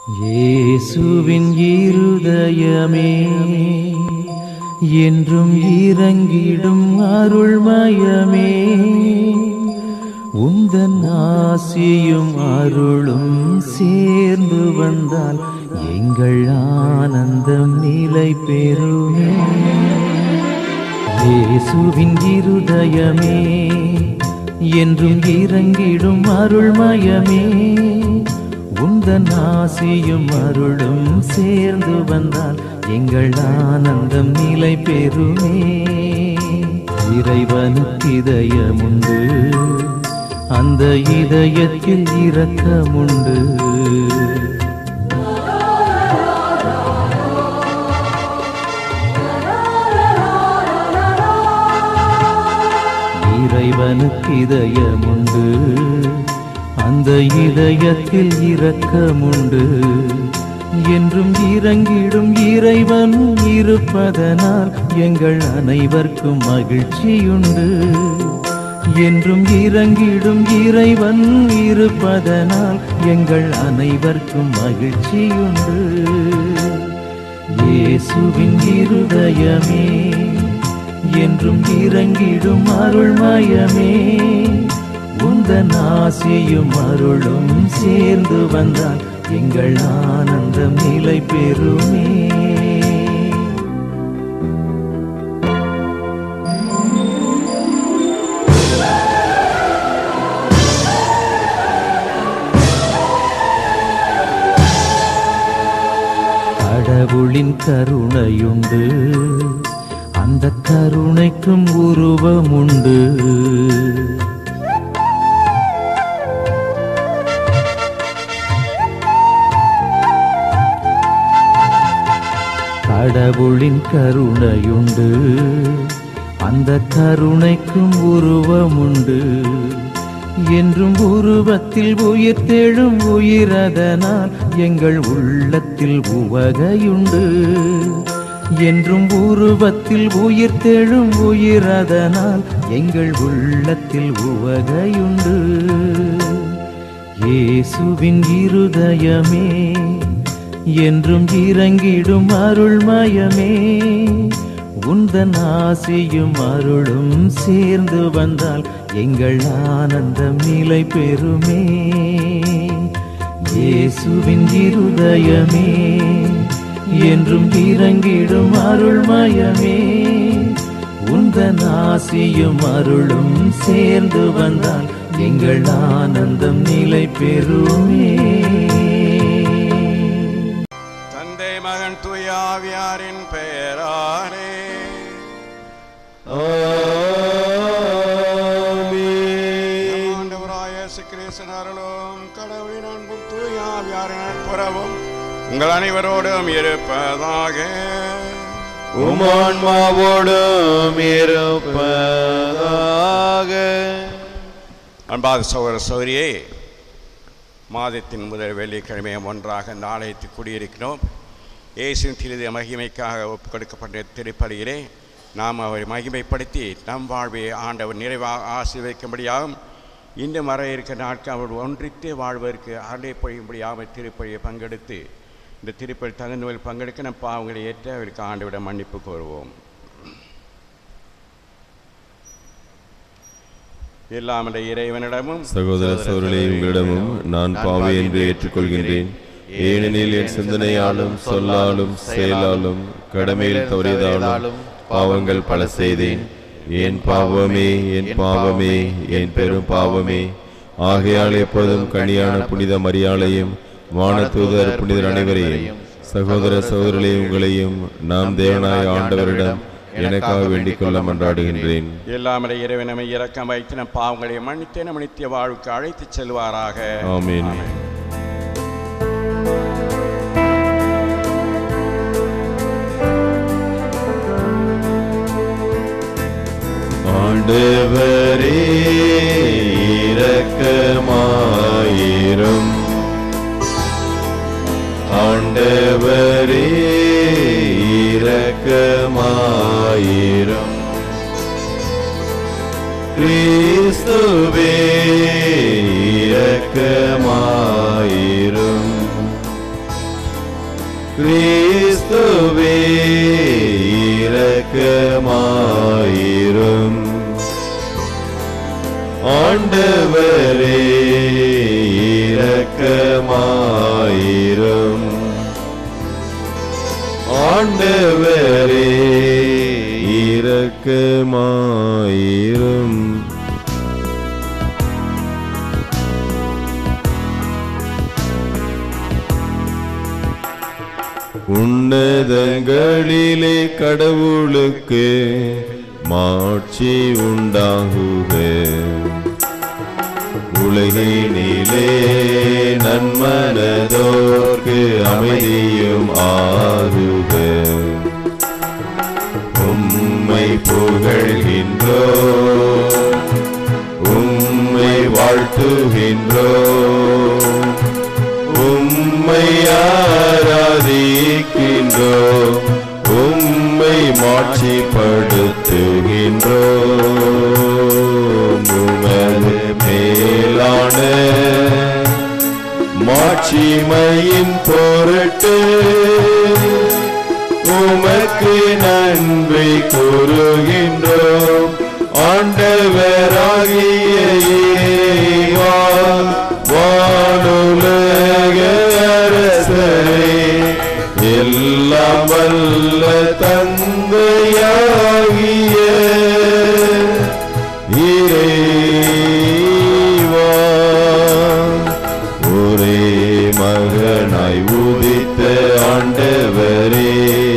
இயேசுவின் இருதயமே என்றும் இறங்கிடும் அருள்மயமே உந்தன் ஆசியும் அருளும் சேர்ந்து வந்தால் எங்கள் ஆனந்தம் நிலை பெறுமே இயேசுவின் இருதயமே என்றும் இறங்கிடும் அருள்மயமே உந்தன் ஆசியும் அருளும் சேர்ந்து வந்தால் எங்கள் ஆனந்தம் நிலை பெறுமே இறைவனுக்கு இதயமுண்டு அந்த இதயத்தில் இரக்கமுண்டு இறைவனுக்கு இதயமுண்டு அந்த இதயத்தில் இரக்கமுண்டு என்றும் இறங்கிடும் இறைவன் இருப்பதனால் எங்கள் அனைவருக்கும் மகிழ்ச்சியுண்டு என்றும் இறங்கிடும் இறைவன் இருப்பதனால் எங்கள் அனைவருக்கும் மகிழ்ச்சியுண்டு இயேசுவின் இருதயமே என்றும் இறங்கிடும் அருள்மயமே உந்தன் ஆசியும் அருளும் சேர்ந்து வந்தால் எங்கள் ஆனந்தம் நிலை பெறுமே கடவுளின் கருணையுண்டு அந்த கருணைக்கும் உருவமுண்டு கடவுளின் கருணையுண்டு அந்த கருணைக்கும் உருவமுண்டு என்றும் உருவத்தில் உயிர் தேழும் உயிரதனால் எங்கள் உள்ளத்தில் உவகையுண்டு என்றும் உருவத்தில் உயிர் தேழும் உயிரதனால் எங்கள் உள்ளத்தில் உவகையுண்டு இயேசுவின் இருதயமே என்றும் இறங்கிடும் அருள்மயமே உந்தன் ஆசியும் அருளும் சேர்ந்து வந்தால் எங்கள் ஆனந்தம் நிலை பெறுமே இயேசுவின் இருதயமே என்றும் இறங்கிடும் அருள்மயமே உந்தன் ஆசியும் அருளும் சேர்ந்து வந்தால் எங்கள் ஆனந்தம் நிலை பெறுமே தந்தை மகன் தூயாவியாரின் பெயரானே ஆண்டவராய இயேசு கிறிஸ்துவின் அருளும் கடவுளின் அன்பும் தூயாவியாரின் நட்புறவும் உங்கள் அனைவரோடும் இருப்பதாக உமான்மாவோடும் இருப்பதாக அன்பாத சகோதர சௌரியே மாதத்தின் முதல் வெள்ளிக்கிழமை ஒன்றாக இந்த ஆலயத்தில் குடியிருக்கிறோம் இயேசுவின் திரு மகிமைக்காக ஒப்புக் கொடுக்கப்பட்ட திருப்பலியிலே நாம் அவரை மகிமைப்படுத்தி நம் வாழ்வை ஆண்டவர் நிறைவாக ஆசீர்வதிக்கும்படியாகவும் இன்னும் வர இருக்கிற நாட்கள் அவர் ஒன்றித்து வாழ்வதற்கு அருளை பொழியும்படியாக திருப்பலியை பங்கெடுத்து இந்த திருப்பலி தகுந்தவர்கள் பங்கெடுக்க நம் பாவங்களை ஏற்று அவருக்கு ஆண்டவிடம் மன்னிப்பு கோருவோம் இல்லாமல் இறைவனிடமும் சகோதர சோழர்களே உங்களிடமும் நான் பாவை என்று ஏற்றுக்கொள்கின்றேன் ஏனெனில் என் சிந்தனையாலும் சொல்லாலும் செயலாலும் கடமையில் தவறியதாலும் பாவங்கள் பல செய்தேன் என் பாவமே என் பாவமே என் பெரும் பாவமே ஆகையால் எப்போதும் கனியான புனித மரியாளையும் வானதூதர் புனிதர் அனைவரையும் சகோதர சகோதரர்களே உங்களையும் நாம் தேவனாய ஆண்டவரிடம் எனக்காக வேண்டிக் கொள்ள மன்றாடுகின்றேன் இல்லாமல் இறைவன் நம்மை இறக்கம் வைத்து நம் பாவங்களை மன்னித்து நம் நித்திய வாழ்வுக்கு அழைத்துச் செல்வாராக ஆமென். ஆண்டவரே இரக்கமாயிரும் ஆண்டவரே இரக்கமாயிரும் கிறிஸ்துவே இரக்கமாயிரும் கிறிஸ்துவே இரக்கமாயிரும் ஆண்டவரே இரக்கமாயிரும் ஆண்டவரே இரக்கமாயிரும் உன்னதங்களிலே கடவுளுக்கு மாட்சி உண்டாகுக உலகினிலே நன்மனதோர்க்கு அமைதியும் ஆகுக உம்மை புகழ்கின்றோ உம்மை வாழ்த்துகின்றோ உம்மை ஆராதிக்கின்றோ உம்மை மாட்சிப்படுத்துகின்றோ உமது மேலான மாட்சிமையின் பொருட்டு உமக்கு நன்றி கூறுகின்றோம் ஆண்டவராகிய இறைவா வானுலக அரசரே எல்லாம் வல்ல தந்தையாகிய இறைவா ஒரே மகனாய் உதித்த ஆண்டவரே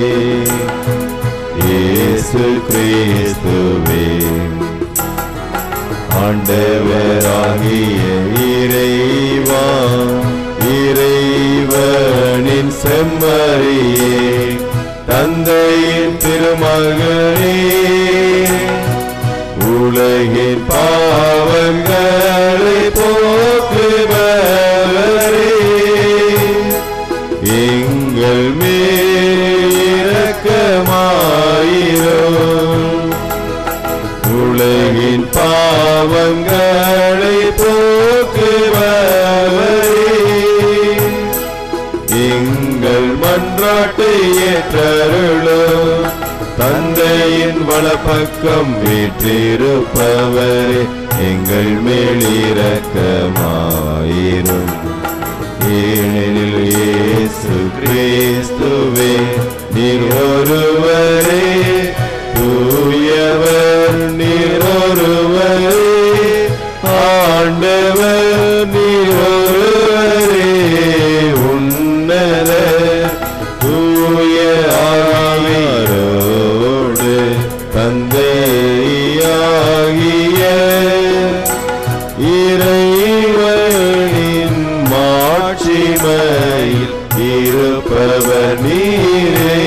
இயேசு கிறிஸ்துவே ஆண்டவராகிய இறைவா இறைவனின் செம்மறியே தந்தையின் திருமகனே உலகின் பாவங்களை போக்குபவரே எங்கள் மேல் இரக்கமாயிரும் உலகின் பாவங்களை போக்குபவரே எங்கள் மன்றாட்டை ஏற்றருளும் தந்தையின் வலப்பக்கம் வீற்றிருப்பவரே எங்கள் மேல் இரக்கமாயிரும் ஏனெனில் இயேசு கிறிஸ்துவே நீர் ஒருவரே தூயவர் நீர் ஒருவரே ஆண்டவர் நீர் ஒருவரே உன்னத தூய ஆவியாரோடு தந்தையாகிய இறைவனின் மாட்சிமையில் இருப்பவர் நீரே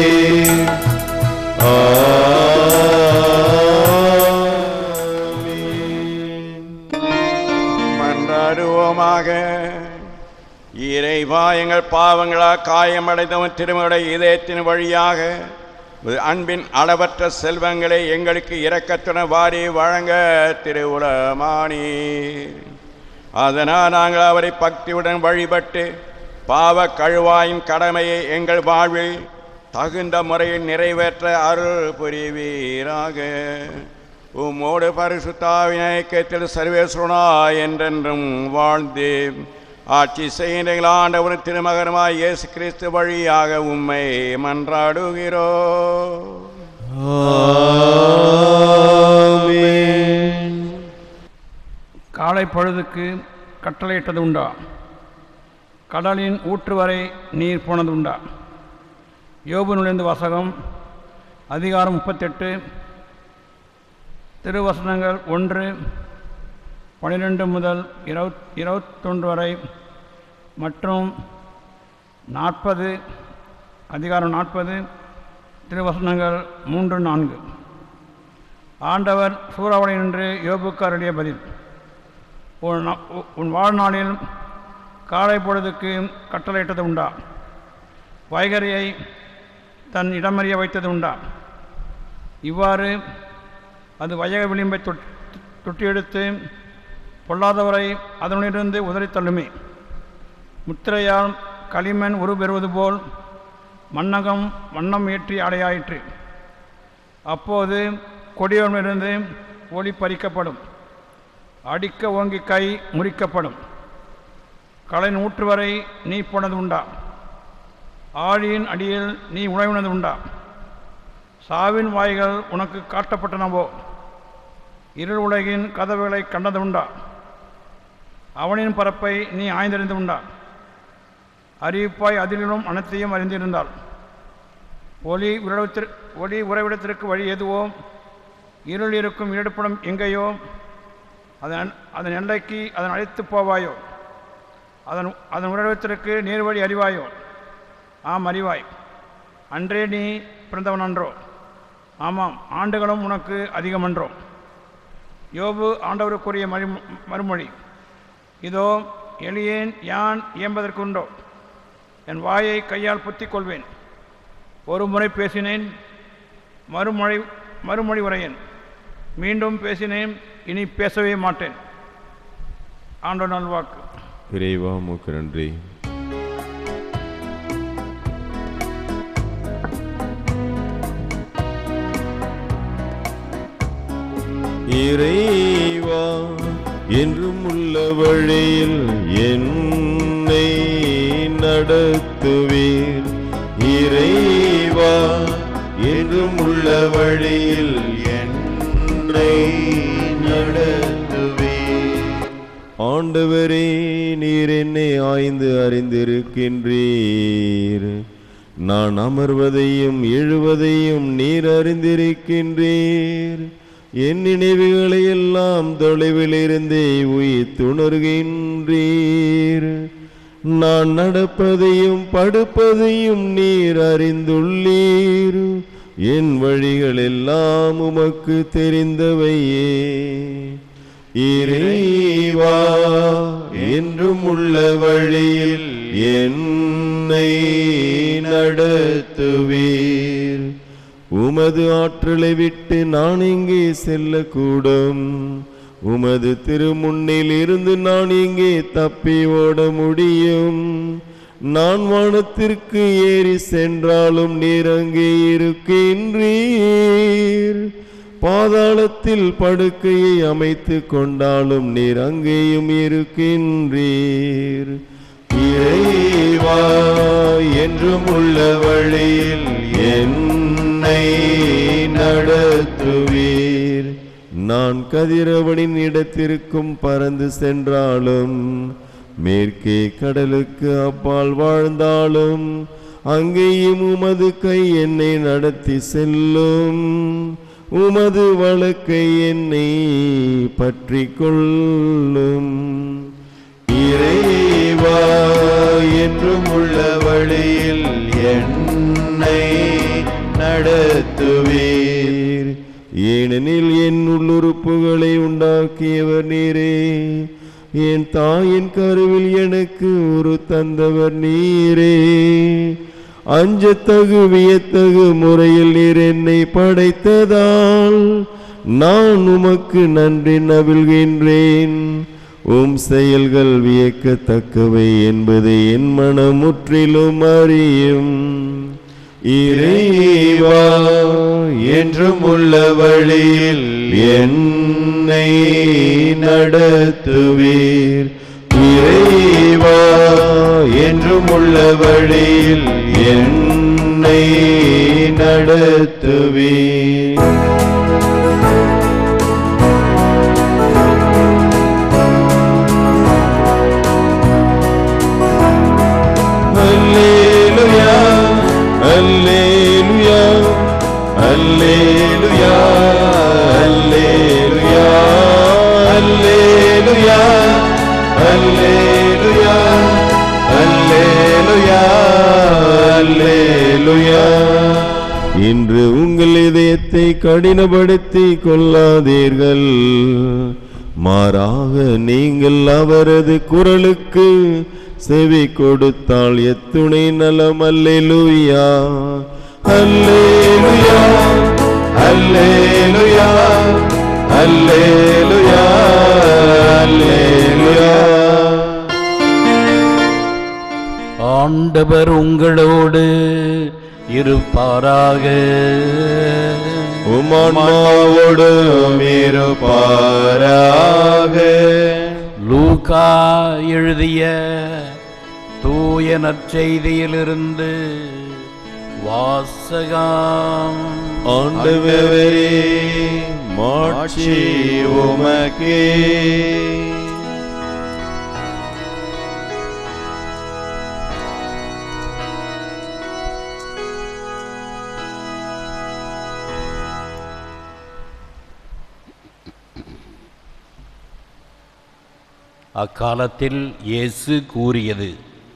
ஆமென். மன்றாடுவோமாக இறைவா எங்கள் பாவங்களால் காயமடைந்தவன் திருமடைய இதயத்தின் வழியாக உமது அன்பின் அளவற்ற செல்வங்களை எங்களுக்கு இரக்கத்துடன் வாரி வழங்க திருவுளமானி அதனால் நாங்கள் அவரை பக்தியுடன் வழிபட்டு பாவ கழுவாயின் கடமையை எங்கள் வாழ்வில் தகுந்த முறையில் நிறைவேற்ற அருள் புரிவீராக உம்மோடு பரிசுத்தாவின் ஐக்கியத்தில் சர்வேஸ்வரனா என்றென்றும் வாழ்ந்து ஆட்சி செய்கின்ற ஆண்டவரும் திருமகனுமாய் இயேசு கிறிஸ்து வழியாக உம்மை மன்றாடுகிறோ ஆமென். காலை பொழுதுக்கு கட்டளையிட்டது உண்டா கடலின் ஊற்று வரை நீர் போனது உண்டா யோபு நுழைந்த வாசகம் அதிகாரம் முப்பத்தெட்டு திருவசனங்கள் ஒன்று பன்னிரெண்டு முதல் இருபத் இருபத்தொன்று வரை மற்றும் நாற்பது அதிகாரம் நாற்பது திருவசனங்கள் மூன்று நான்கு ஆண்டவர் சூறாவளி நின்று யோபுக்கு அருளிய பதில் உன் நா- உ- உன் வாழ்நாளில் காலை பொழுதுக்கு கட்டளையிட்டது உண்டா வைகரியை தன் இடமறிய வைத்தது உண்டா இவ்வாறு அது வயக விளிம்பை தொட் தொட்டியெடுத்து பொல்லாதவரை அதனிலிருந்து உதறித் தள்ளுமே முத்திரையால் களிமண் உருபெறுவது போல் மன்னகம் வண்ணம் ஏற்றி ஆடையாயிற்று அப்போது கொடியோனிலிருந்து ஒளி பறிக்கப்படும் அடிக்க ஓங்கி கை முறிக்கப்படும் களை நூற்று வரை நீ போனது உண்டா ஆழியின் அடியில் நீ உணவினது உண்டா சாவின் வாய்கள் உனக்கு காட்டப்பட்டனவோ இருள் உலகின் கதவுகளை கண்டது உண்டா அவனின் பரப்பை நீ ஆய்ந்தறிந்து உண்டா அறிவிப்பாய் அதிலும் அனைத்தையும் அறிந்திருந்தாள் ஒளி உறவிடத்திற் ஒளி உறைவிடத்திற்கு வழி எதுவோ இருள் இருக்கும் ஈடுபடும் எங்கேயோ அதன் அதன் எல்லைக்கு அதன் அழைத்து போவாயோ அதன் அதன் உறவிடத்திற்கு நேர்வழி அறிவாயோ ஆம் அறிவாய் அன்றே நீ பிறந்தவன் அன்றோ ஆமாம் ஆண்டுகளும் உனக்கு அதிகமன்றோ யோபு ஆண்டவருக்குரிய மறு மறுமொழி இதோ எளியேன் யான் இயம்பதற்குண்டோ என் வாயை கையால் புத்திக் கொள்வேன் ஒரு முறை பேசினேன் மறுமொழி மறுமொழி உரையேன் மீண்டும் பேசினேன் இனி பேசவே மாட்டேன் ஆண்டோ நல்வாக்கு இறைவா மூக்கு நன்றி இறைவா என்றும் உள்ள வழியில் என்னை நடத்துவீர் இறைவா என்றும் உள்ள வழியில் என்னை நடத்துவீர் ஆண்டவரே நீர் என்னை ஆய்ந்து அறிந்திருக்கின்றீர் நான் அமர்வதையும் எழுவதையும் நீர் அறிந்திருக்கின்றீர் என் நினைவுகளை எல்லாம் தொலைவில் இருந்தே உயிர்த்துணர்கின்றீர் நான் நடப்பதையும் படுப்பதையும் நீர் அறிந்துள்ளீர் என் வழிகள் எல்லாம் உமக்கு தெரிந்தவையே இறைவா என்றும் உள்ள வழியில் என்னை நடத்துவீர் உமது ஆற்றலை விட்டு நான் எங்கே செல்லக்கூடும் உமது திருமுன்னில் இருந்து நான் எங்கே தப்பி ஓட முடியும் நான் வானத்திற்கு ஏறி சென்றாலும் நீர் அங்கே இருக்கின்றீர் பாதாளத்தில் படுக்கையை அமைத்து கொண்டாலும் நீர் அங்கேயும் இருக்கின்றீர் இறைவா என்றும் உள்ள வழியில் என்னை நடத்துவீர் நான் கதிரவனின் இடத்திற்கும் பறந்து சென்றாலும் மேற்கே கடலுக்கு அப்பால் வாழ்ந்தாலும் அங்கேயும் உமது கை என்னை நடத்தி செல்லும் உமது வழக்கை என்னை பற்றி கொள்ளும் இறைவா என்றும் உள்ள வழியில் என்னை நடத்துவீர் ஏனெனில் என் உள்ளுறுப்புகளை உண்டாக்கியவர் நீரே என் தாயின் கருவில் எனக்கு ஒரு தந்தவர் நீரே அஞ்சத்தகு வியத்தகு முறையில் நீர் என்னை படைத்ததால் நான் உமக்கு நன்றி நவில்கின்றேன் உம் செயல்கள் வியக்கத்தக்கவை என்பதை என் மனம் முற்றிலும் அறியும் இறைவா என்றும் உள்ள வழியில் என்னை நடத்துவீர் இறைவா என்றும் உள்ள வழியில் என்னை நடத்துவீர் அல்லேலுயா அல்லேலுயா அல்லேலுயா அல்லேலுயா அல்லேலுயா அல்லேலுயா அல்லேலுயா அல்லேலுயா இன்று உங்கள் இதயத்தை கடினப்படுத்தி கொள்ளாதீர்கள் மாறாக நீங்கள் அவரது குரலுக்கு செவி கொடுத்தால் எத்துணை நலம் அல்லேலூயா அல்லேலுயா அல்லேலுயா அல்லேலுயா அல்லேலுயா ஆண்டவர் உங்களோடு இருப்பாராக உமான்மாவோடும் இருப்பாராக லூகா எழுதிய தூய நற்செய்தியிலிருந்து வாசகம் ஆண்டவரே மாட்சி உமக்கே அக்காலத்தில் இயேசு கூறியது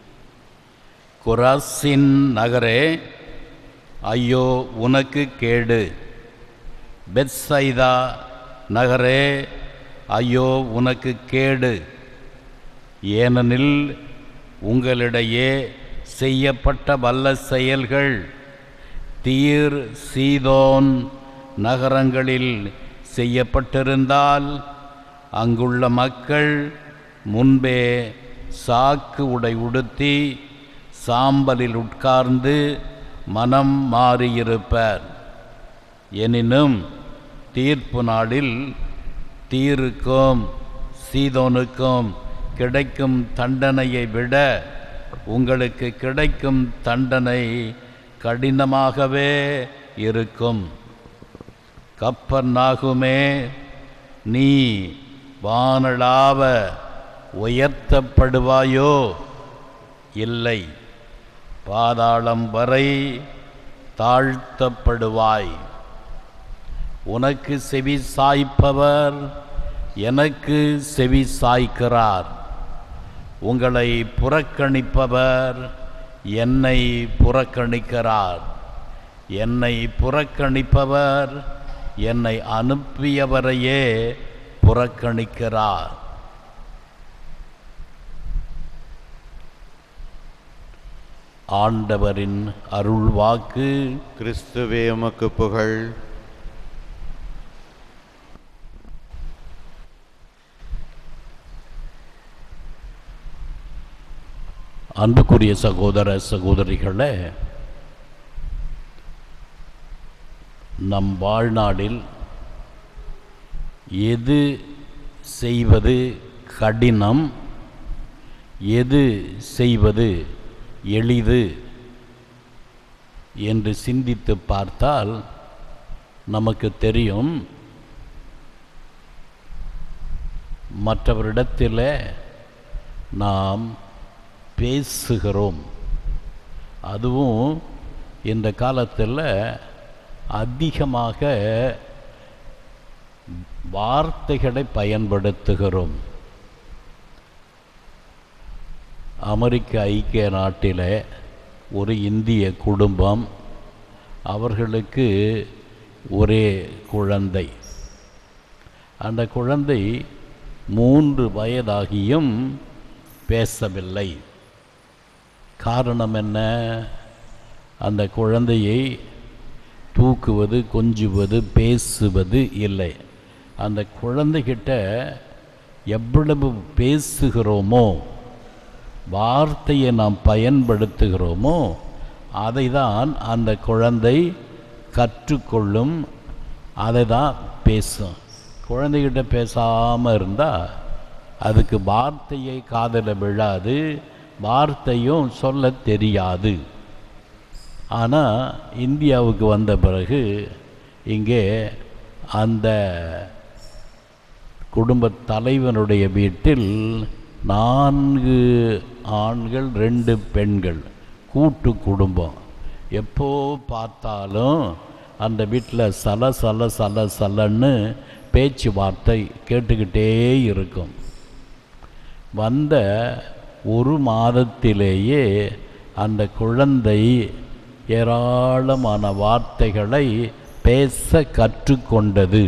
குராசின் நகரே ஐயோ உனக்கு கேடு பெத்சைதா நகரே ஐயோ உனக்கு கேடு ஏனெனில் உங்களிடையே செய்யப்பட்ட வல்ல செயல்கள் தீர் சீதோன் நகரங்களில் செய்யப்பட்டிருந்தால் அங்குள்ள மக்கள் முன்பே சாக்கு உடை உடுத்தி சாம்பலில் உட்கார்ந்து மனம் மாறியிருப்பர் எனினும் தீர்ப்பு நாளில் தீருக்கும் சீதோனுக்கும் கிடைக்கும் தண்டனையை விட உங்களுக்கு கிடைக்கும் தண்டனை கடினமாகவே இருக்கும் கப்பர் நாகுமே நீ வானளாவ உயர்த்தப்படுவாயோ இல்லை பாதாளம் வரை தாழ்த்தப்படுவாய் உனக்கு செவி சாய்ப்பவர் எனக்கு செவி சாய்க்கிறார் உங்களை புறக்கணிப்பவர் என்னை புறக்கணிக்கிறார் என்னை புறக்கணிப்பவர் என்னை அனுப்பியவரையே புறக்கணிக்கிறார் ஆண்டவரின் அருள்வாக்கு கிறிஸ்துவே உமக்கு புகழ் அன்புக்குரிய சகோதர சகோதரிகளே நம் வாழ்நாளில் எது செய்வது கடினம் எது செய்வது எளிது என்று சிந்தித்து பார்த்தால் நமக்கு தெரியும் மற்றவரிடத்தில் நாம் பேசுகிறோம் அதுவும் இந்த காலத்தில் அதிகமாக வார்த்தைகளை பயன்படுத்துகிறோம் அமெரிக்க ஐக்கிய நாட்டில் ஒரு இந்திய குடும்பம் அவர்களுக்கு ஒரே குழந்தை அந்த குழந்தை மூன்று வயதாகியும் பேசவில்லை காரணம் என்ன அந்த குழந்தையை தூக்குவது கொஞ்சுவது பேசுவது இல்லை அந்த குழந்தைகிட்ட எவ்வளவு பேசுகிறோமோ வார்த்தையை நாம் பயன்படுத்துகிறோமோ அதை தான் அந்த குழந்தை கற்றுக்கொள்ளும் அதை தான் பேசும் குழந்தைகிட்ட பேசாமல் இருந்தால் அதுக்கு வார்த்தையை காதில் விழாது வார்த்தையும் சொல்ல தெரியாது ஆனால் இந்தியாவுக்கு வந்த பிறகு இங்கே அந்த குடும்பத் தலைவனுடைய வீட்டில் நான்கு ஆண்கள் ரெண்டு பெண்கள் கூட்டு குடும்பம் எப்போ பார்த்தாலும் அந்த வீட்டில் சல சல சல சலன்னு பேச்சுவார்த்தை கேட்டுக்கிட்டே இருக்கும் வந்த ஒரு மாதத்திலேயே அந்த குழந்தை ஏராளமான வார்த்தைகளை பேச கற்றுக்கொண்டது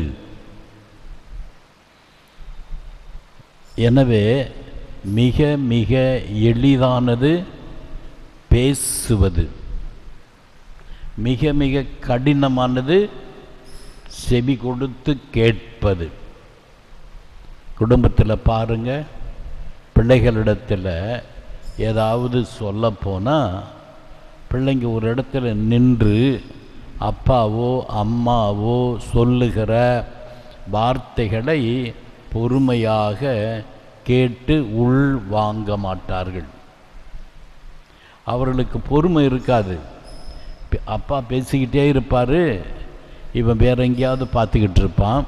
எனவே மிக மிக எளிதானது பேசுவது மிக மிக கடினமானது செவி கொடுத்து கேட்பது குடும்பத்தில் பாருங்க பிள்ளைகளிடத்தில் ஏதாவது சொல்லப்போனால் பிள்ளைங்க ஒரு இடத்துல நின்று அப்பாவோ அம்மாவோ சொல்லுகிற வார்த்தைகளை பொறுமையாக கேட்டு உள் வாங்க மாட்டார்கள் அவர்களுக்கு பொறுமை இருக்காது பே- அப்பா பேசிக்கிட்டே இருப்பார் இவன் வேற எங்கேயாவது பார்த்துக்கிட்டு இருப்பான்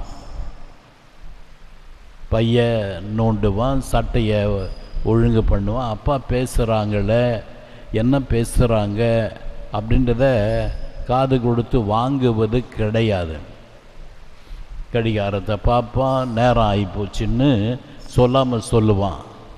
பைய நோண்டுவான் சட்டையை ஒழுங்கு பண்ணுவான் அப்பா பேசுகிறாங்கள என்ன பேசுகிறாங்க அப்படின்றத காது கொடுத்து வாங்குவது கிடையாது கடிகாரத்தை பார்ப்பான் நேரம் ஆகிப்போச்சுன்னு சொல்லாமல் சொல்லுவான்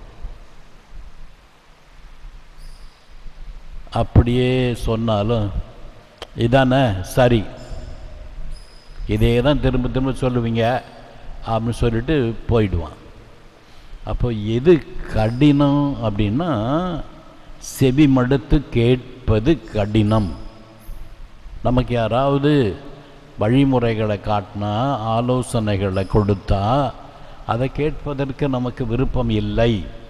அப்படியே சொன்னாலும் இதானே சரி இதே தான் திரும்ப திரும்ப சொல்லுவீங்க அப்படின்னு சொல்லிட்டு போயிடுவான் அப்போ எது கடினம் அப்படின்னா செவி மடுத்து கேட்பது கடினம் நமக்கு யாராவது வழிமுறைகளை காட்டினா ஆலோசனைகளை கொடுத்தா அதை கேட்பதற்கு நமக்கு விருப்பம் இல்லை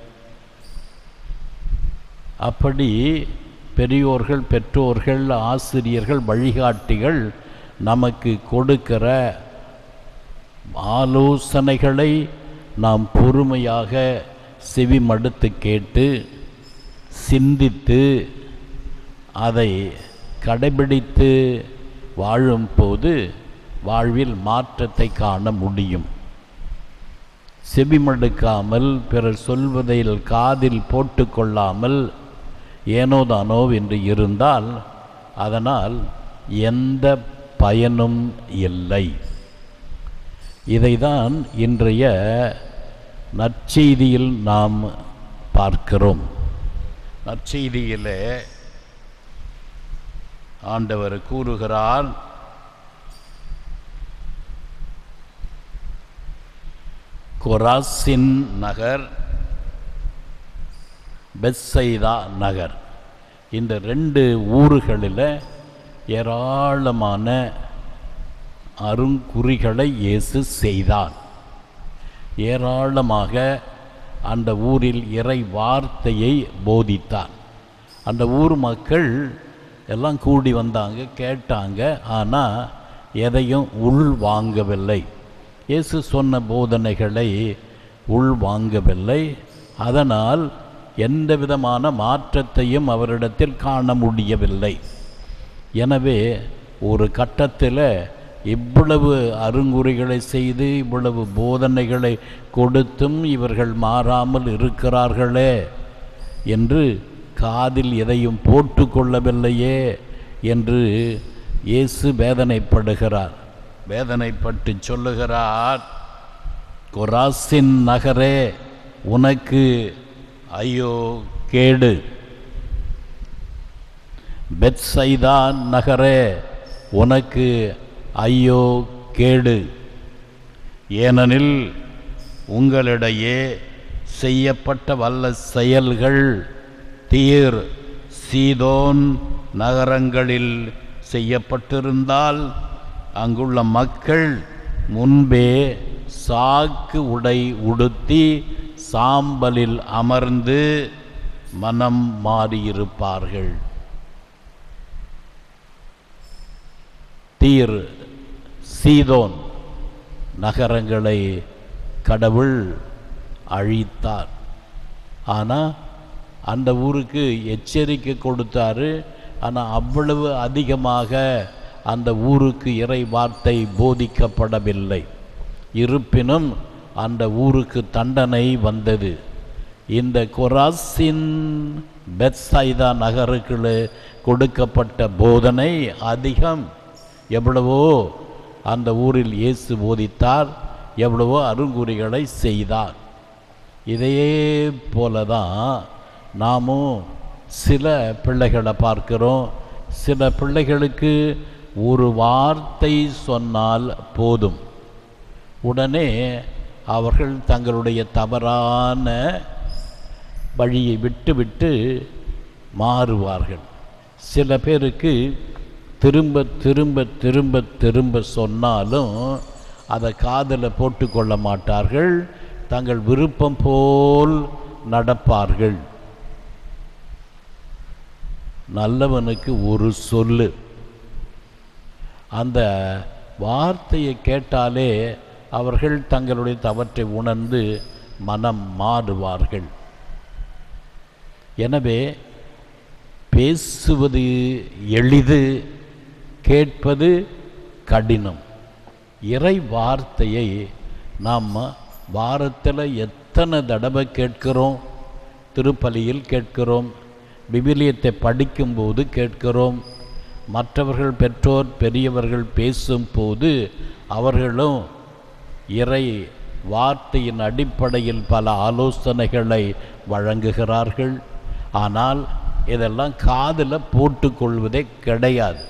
அப்படி பெரியோர்கள் பெற்றோர்கள் ஆசிரியர்கள் வழிகாட்டிகள் நமக்கு கொடுக்கிற ஆலோசனைகளை நாம் பொறுமையாக செவி மடுத்து கேட்டு சிந்தித்து அதை கடைபிடித்து வாழும்போது வாழ்வில் மாற்றத்தை காண முடியும் செவிமடுக்காமல் பிறர் சொல்வதில் காதில் போட்டுக்கொள்ளாமல் ஏனோதானோ என்று இருந்தால் அதனால் எந்த பயனும் இல்லை இதைதான் இன்றைய நற்செய்தியில் நாம் பார்க்கிறோம் நற்செய்தியிலே ஆண்டவர் கூறுகிறார் கொராசின் நகர் பெத்சைதா நகர் இந்த ரெண்டு ஊர்களில் ஏராளமான அருங்குறிகளை இயேசு செய்தார் ஏராளமாக அந்த ஊரில் இறை வார்த்தையை போதித்தார் அந்த ஊர் மக்கள் எல்லாம் கூடி வந்தாங்க கேட்டாங்க ஆனால் எதையும் உள் வாங்கவில்லை இயேசு சொன்ன போதனைகளை உள் வாங்கவில்லை அதனால் எந்த விதமான மாற்றத்தையும் அவரிடத்தில் காண முடியவில்லை எனவே ஒரு கட்டத்தில் இவ்வளவு அருங்குறிகளை செய்து இவ்வளவு போதனைகளை கொடுத்தும் இவர்கள் மாறாமல் இருக்கிறார்களே என்று காதில் எதையும் போட்டு கொள்ளவில்லையே என்று இயேசு வேதனைப்படுகிறார் வேதனைப்பட்டு சொல்லுகிறார் கொராசின் நகரே உனக்கு ஐயோ கேடு பெத்சைதா நகரே உனக்கு ஐயோ கேடு ஏனெனில் உங்களிடையே செய்யப்பட்ட வல்ல செயல்கள் தீர் சீதோன் நகரங்களில் செய்யப்பட்டிருந்தால் அங்குள்ள மக்கள் முன்பே சாக்கு உடை உடுத்தி சாம்பலில் அமர்ந்து மனம் மாறியிருப்பார்கள் தீர் சீதோன் நகரங்களை கடவுள் அழித்தார் ஆனால் அந்த ஊருக்கு எச்சரிக்கை கொடுத்தாரு ஆனால் அவ்வளவு அதிகமாக அந்த ஊருக்கு இறை வார்த்தை போதிக்கப்படவில்லை இருப்பினும் அந்த ஊருக்கு தண்டனை வந்தது இந்த கொராசின் பெத்சைதா நகருக்கு கொடுக்கப்பட்ட போதனை அதிகம் எவ்வளவோ அந்த ஊரில் இயேசு போதித்தார் எவ்வளவோ அருங்குறிகளை செய்தார் இதையே போல தான் நாமும் சில பிள்ளைகளை பார்க்கிறோம் சில பிள்ளைகளுக்கு ஒரு வார்த்தை சொன்னால் போதும் உடனே அவர்கள் தங்களுடைய தவறான வழியை விட்டுவிட்டு மாறுவார்கள் சில பேருக்கு திரும்ப திரும்ப திரும்ப திரும்ப சொன்னாலும் அதை காதில் போட்டுக்கொள்ள மாட்டார்கள் தங்கள் விருப்பம் போல் நடப்பார்கள் நல்லவனுக்கு ஒரு சொல்லு அந்த வார்த்தையை கேட்டாலே அவர்கள் தங்களுடைய தவற்றை உணர்ந்து மனம் மாறுவார்கள் எனவே பேசுவது எளிது கேட்பது கடினம் இறை வார்த்தையை நாம் வாரத்தில் எத்தனை தடவை கேட்கிறோம் திருப்பலியில் கேட்கிறோம் விவிலியத்தை படிக்கும்போது கேட்கிறோம் மற்றவர்கள் பெற்றோர் பெரியவர்கள் பேசும்போது அவர்களும் இறை வார்த்தையின் அடிப்படையில் பல ஆலோசனைகளை வழங்குகிறார்கள் ஆனால் இதெல்லாம் காதில் போட்டுக்கொள்வதே கிடையாது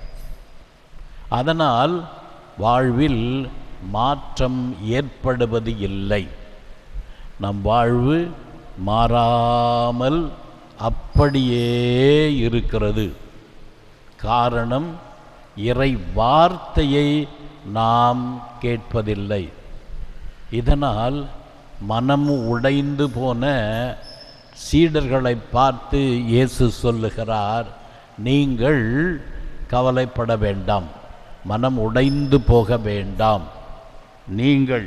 அதனால் வாழ்வில் மாற்றம் ஏற்படுவது இல்லை நம் வாழ்வு மாறாமல் அப்படியே இருக்கிறது காரணம் இறை வார்த்தையை நாம் கேட்பதில்லை இதனால் மனம் உடைந்து போன சீடர்களை பார்த்து இயேசு சொல்லுகிறார் நீங்கள் கவலைப்பட வேண்டாம் மனம் உடைந்து போக வேண்டாம் நீங்கள்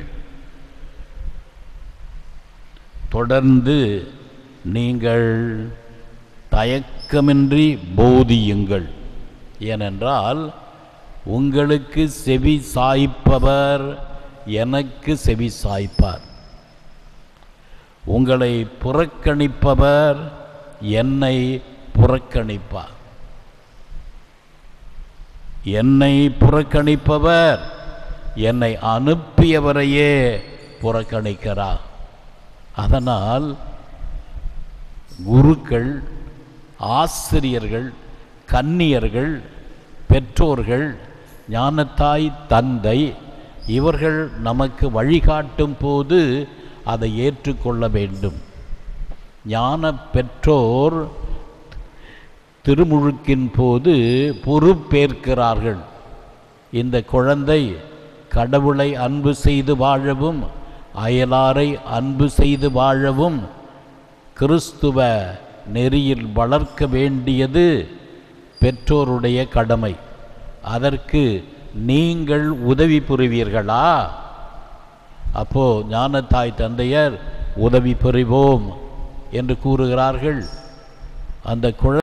தொடர்ந்து நீங்கள் தயக்கமின்றி போதியுங்கள் ஏனென்றால் உங்களுக்கு செவி சாய்ப்பவர் எனக்கு செவி சாய்ப்பார் உங்களை புறக்கணிப்பவர் என்னை புறக்கணிப்பார் என்னை புறக்கணிப்பவர் என்னை அனுப்பியவரையே புறக்கணிக்கிறார் அதனால் குருக்கள் ஆசிரியர்கள் கன்னியர்கள் பெற்றோர்கள் ஞானத்தாய் தந்தை இவர்கள் நமக்கு வழிகாட்டும் போது அதை ஏற்றுக்கொள்ள வேண்டும் ஞான பெற்றோர் திருமுழுக்கின் போது பொறுப்பேற்கிறார்கள் இந்த குழந்தை கடவுளை அன்பு செய்து வாழவும் அயலாரை அன்பு செய்து வாழவும் கிறிஸ்துவ நெறியில் வளர்க்க வேண்டியது பெற்றோருடைய கடமை அதற்கு நீங்கள் உதவி புரிவீர்களா அப்போ ஞானத்தாய் தந்தையர் உதவி புரிவோம் என்று கூறுகிறார்கள் அந்த குழந்தை